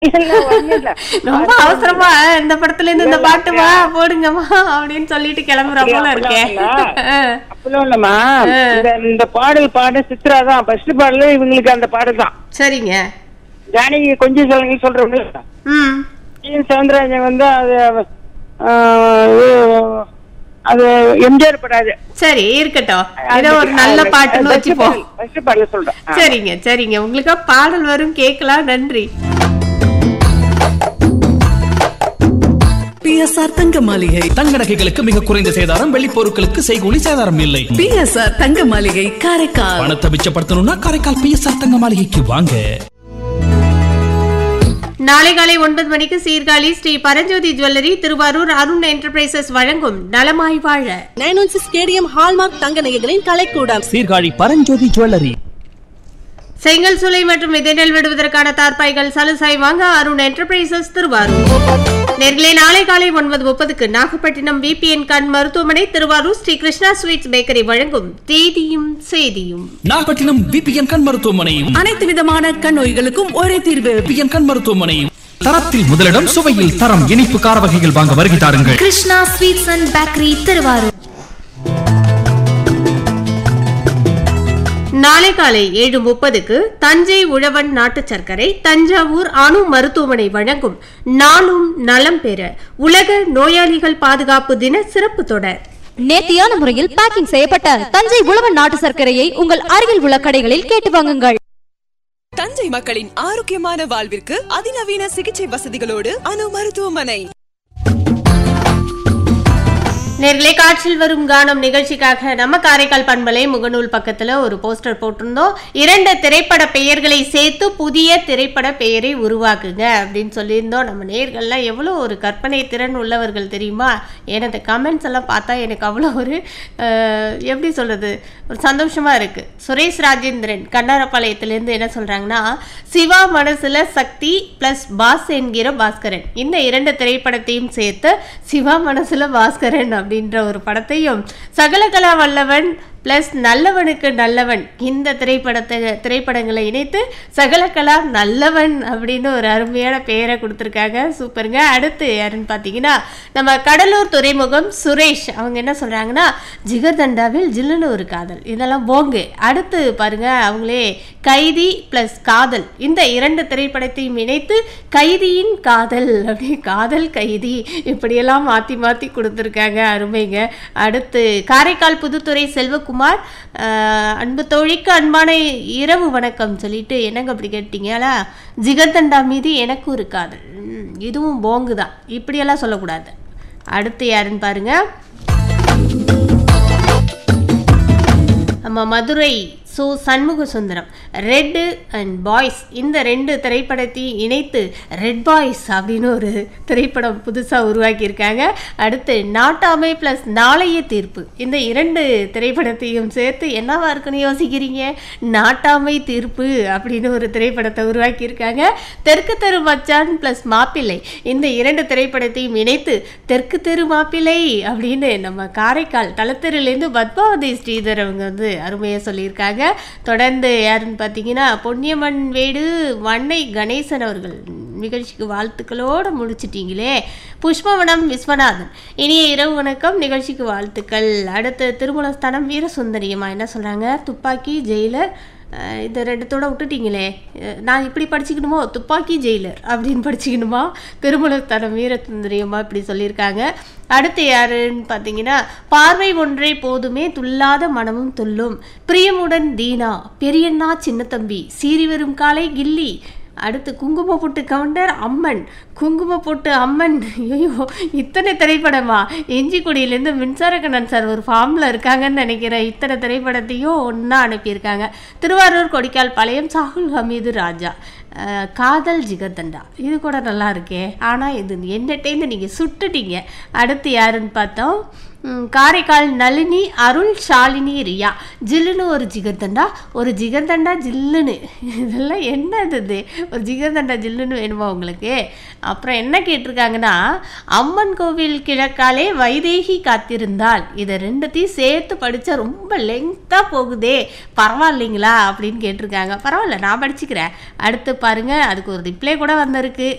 இல்ல, ஒண்ணும் இல்ல. ரொம்ப அவசரமா இந்த படத்துல இருந்து இந்த பாட்டு வா போடுங்கம்மா அப்படின்னு சொல்லிட்டு கிளம்புற போல இருக்கே அப்படியா? அப்படிலாம் இல்லம்மா இந்த இந்த பாடல் பாட சித்ரா தான் ஃபர்ஸ்ட் பாடல் இவங்களுக்கு அந்த பாடல் தான் சரிங்க ஜானகி கொஞ்சம் சொல்லுங்க சொல்றோம்ல ம் டி. சவுந்தரராஜன் வந்து அது ஆ, இது, அது எம்ஜிஆர் படாது சரி இருக்கட்டும் ஏதோ ஒரு நல்ல பாட்டுன்னு வச்சுப்போம் ஃபர்ஸ்ட் பாடல் சொல்றேன் ஆ. சரிங்க சரிங்க உங்களுக்கு பாடல் வரும் கேட்கலாம் நன்றி பிஎஸ்ஆர் தங்க மாளிகை தங்க நகைகளுக்கு மிக குறைந்த சேதாரம் வெள்ளி பொருட்களுக்கு செய்கூலி சேதாரம் இல்லை பிஎஸ்ஆர் தங்க மாளிகை காரைக்கால் பணத்தை மிச்சப்படுத்தணும்னா காரைக்கால் பிஎஸ்ஆர் தங்க மாளிகைக்கு வாங்க நாளை காலை ஒன்பது மணிக்கு சீர்காழி ஸ்ரீ பரஞ்சோதி ஜுவல்லரி திருவாரூர் அருண் என்டர்பிரைசஸ் வழங்கும் நலமாய் வாழ நைன் ஒன் சிக்ஸ் ஸ்டேடியம் ஹால்மார்க் தங்க நகைகளின் கலைக்கூடம் சீர்காழி பரஞ்சோதி ஜுவல்லரி செங்கல் சூளை மற்றும் விதைநெல் விடுவதற்கான தார்பாய்கள் சலுசாய் வாங்க அருண் என்டர்பிரைசஸ் திருவாரூர் நேர்களே நாளை காலை ஒன்பது முப்பதுக்கு நாகப்பட்டினம் விபிஎன் கண் மருத்துவமனை திருவாரூர் ஸ்ரீ கிருஷ்ணா ஸ்வீட்ஸ் பேக்கரி வழங்கும் தேதியும் செய்தியும் நாகப்பட்டினம் பிபிஎன் கண் மருத்துவமனையும் அனைத்து விதமான கண் நோய்களுக்கும் ஒரே தீர்வு பிபிஎன் கண் மருத்துவமனையும் தரத்தில் முதலிடம் சுவையில் தரம் இனிப்பு கார வகைகள் வாங்க வருகை தாருங்கள் Krishna sweets and bakery Thiruvarur நாளை காலை ஏழு முப்பதுக்கு தஞ்சை உழவன் நாட்டு சர்க்கரை தஞ்சாவூர் அணு மருத்துவமனை வழங்கும் நாளும் நலம் பெற உலக நோயாளிகள் பாதுகாப்பு தின சிறப்பு தொடர் நேர்த்தியான முறையில் பேக்கிங் செய்யப்பட்ட தஞ்சை உழவன் நாட்டு சர்க்கரையை உங்கள் அருகில் உள்ள கடைகளில் கேட்டு வாங்குங்கள் தஞ்சை மக்களின் ஆரோக்கியமான வாழ்விற்கு அதிநவீன சிகிச்சை வசதிகளோடு அணு மருத்துவமனை நேர்களே காற்றில் வரும் கானம் நிகழ்ச்சிக்காக நம்ம காரைக்கால் பண்பலை முகநூல் பக்கத்துல ஒரு போஸ்டர் போட்டிருந்தோம் இரண்டு திரைப்பட பெயர்களை சேர்த்து புதிய திரைப்பட பெயரை உருவாக்குங்க அப்படின்னு சொல்லியிருந்தோம் நம்ம நேர்கள்லாம் எவ்வளோ ஒரு கற்பனை திறன் உள்ளவர்கள் தெரியுமா ஏன்னா இந்த கமெண்ட்ஸ் எல்லாம் பார்த்தா எனக்கு அவ்வளோ ஒரு அஹ், எப்படி சொல்றது ஒரு சந்தோஷமா இருக்கு சுரேஷ் ராஜேந்திரன் கண்ணாரப்பாளையத்திலேருந்து என்ன சொல்றாங்கன்னா சிவா மனசுல சக்தி பிளஸ் பாஸ் என்கிற பாஸ்கரன் இந்த இரண்டு திரைப்படத்தையும் சேர்த்து சிவா மனசுல பாஸ்கரன் அப்படின்ற ஒரு படத்தையும் சகலகலா வல்லவன் பிளஸ் நல்லவனுக்கு நல்லவன் இந்த திரைப்படத்தை திரைப்படங்களை இணைத்து சகலகலா நல்லவன் அப்படின்னு ஒரு அருமையான பெயரை கொடுத்துருக்காங்க சூப்பருங்க அடுத்து யாருன்னு பார்த்தீங்கன்னா நம்ம கடலூர் துறைமுகம் சுரேஷ் அவங்க என்ன சொல்றாங்கன்னா ஜிகர்தண்டாவில் ஜில்லுன்னு ஒரு காதல் இதெல்லாம் போங்கு அடுத்து பாருங்க அவங்களே கைதி பிளஸ் காதல் இந்த இரண்டு திரைப்படத்தையும் இணைத்து கைதியின் காதல் அப்படி காதல் கைதி இப்படியெல்லாம் மாற்றி மாற்றி கொடுத்துருக்காங்க அருமைங்க அடுத்து காரைக்கால் புதுத்துறை செல்வகுமார் ஆஹ், அன்பு தோழிக்கு அன்பான இரவு வணக்கம் சொல்லிட்டு என்னங்க அப்படி கேட்டீங்களா ஜிகர்தண்டா மீது எனக்கு ஒரு காதல் ம், இதுவும் போங்கு தான் இப்படியெல்லாம் சொல்லக்கூடாது அடுத்து யாருன்னு பாருங்க நம்ம மதுரை சோ Shanmuga Sundaram red and boys இந்த ரெண்டு திரைப்படத்தையும் இணைத்து ரெட் பாய்ஸ் அப்படின்னு ஒரு திரைப்படம் புதுசாக உருவாக்கியிருக்காங்க அடுத்து நாட்டாமை ப்ளஸ் நாளைய தீர்ப்பு இந்த இரண்டு திரைப்படத்தையும் சேர்த்து என்னவா இருக்குன்னு யோசிக்கிறீங்க நாட்டாமை தீர்ப்பு அப்படின்னு ஒரு திரைப்படத்தை உருவாக்கியிருக்காங்க தெற்கு தெரு மச்சான் ப்ளஸ் மாப்பிள்ளை இந்த இரண்டு திரைப்படத்தையும் இணைத்து தெற்கு தெரு மாப்பிள்ளை அப்படின்னு நம்ம காரைக்கால் தலத்தெருலேருந்து பத்மாவதி ஸ்ரீதர் அவங்க வந்து அருமையாக சொல்லியிருக்காங்க தொடர்ந்து யாருன்னு பார்த்தீங்கன்னா பொன்னியம்மன் வேடு வண்ணை கணேசன் அவர்கள் நிகழ்ச்சிக்கு வாழ்த்துக்களோடு முடிச்சிட்டீங்களே புஷ்பவனம் விஸ்வநாதன் இனிய இரவு வணக்கம் நிகழ்ச்சிக்கு வாழ்த்துக்கள் அடுத்து திருமலஸ்தானம் வீரசுந்தரியம்மா என்ன சொல்கிறாங்க துப்பாக்கி ஜெயிலர் அஹ் இந்த ரெண்டுத்தோட விட்டுட்டீங்களே அஹ் நான் இப்படி படிச்சுக்கணுமோ துப்பாக்கி ஜெயிலர் அப்படின்னு படிச்சுக்கணுமா திருமலஸ்தானம் வீரசுந்தரியம்மா இப்படி சொல்லியிருக்காங்க அடுத்து யாருன்னு பார்த்தீங்கன்னா பார்வை ஒன்றே போதுமே துல்லாத மனமும் துள்ளும் பிரியமுடன் தீனா பெரியண்ணா சின்னத்தம்பி சீறி வரும் காலை கில்லி அடுத்து குங்கும பொட்டு கவுண்டர் அம்மன் குங்கும பொட்டு அம்மன் ஐயோ இத்தனை திரைப்படமா இஞ்சிக்குடியிலேருந்து மின்சாரக்கண்ணன் சார் ஒரு ஃபார்மில் இருக்காங்கன்னு நினைக்கிறேன் இத்தனை திரைப்படத்தையும் ஒன்றா அனுப்பியிருக்காங்க திருவாரூர் கொடிக்கால் பாளையம் சாகுல் ஹமீது ராஜா அஹ், காதல் ஜிகர்தண்டா இது கூட நல்லா இருக்கே ஆனால் இது என்னட்டேந்து நீங்கள் சுட்டுட்டீங்க அடுத்து யாருன்னு பார்த்தோம் ம், காரைக்கால் நளினி அருள் ஷாலினி ரியா ஜில்லுன்னு ஒரு ஜிகர்தண்டா ஒரு ஜிகர்தண்டா ஜில்லுன்னு இதெல்லாம் என்னது இது ஒரு ஜிகர்தண்டா ஜில்லுன்னு வேணுமா உங்களுக்கு அப்புறம் என்ன கேட்டிருக்காங்கன்னா அம்மன் கோவில் கிழக்காலே வைதேகி காத்திருந்தால் இதை ரெண்டுத்தையும் சேர்த்து படித்தா ரொம்ப லெங்க்த்தாக போகுதே பரவாயில்லைங்களா அப்படின்னு கேட்டிருக்காங்க பரவாயில்ல நான் படிச்சுக்கிறேன் அடுத்து பாருங்க அதுக்கு ஒரு ரிப்ளை கூட வந்திருக்கு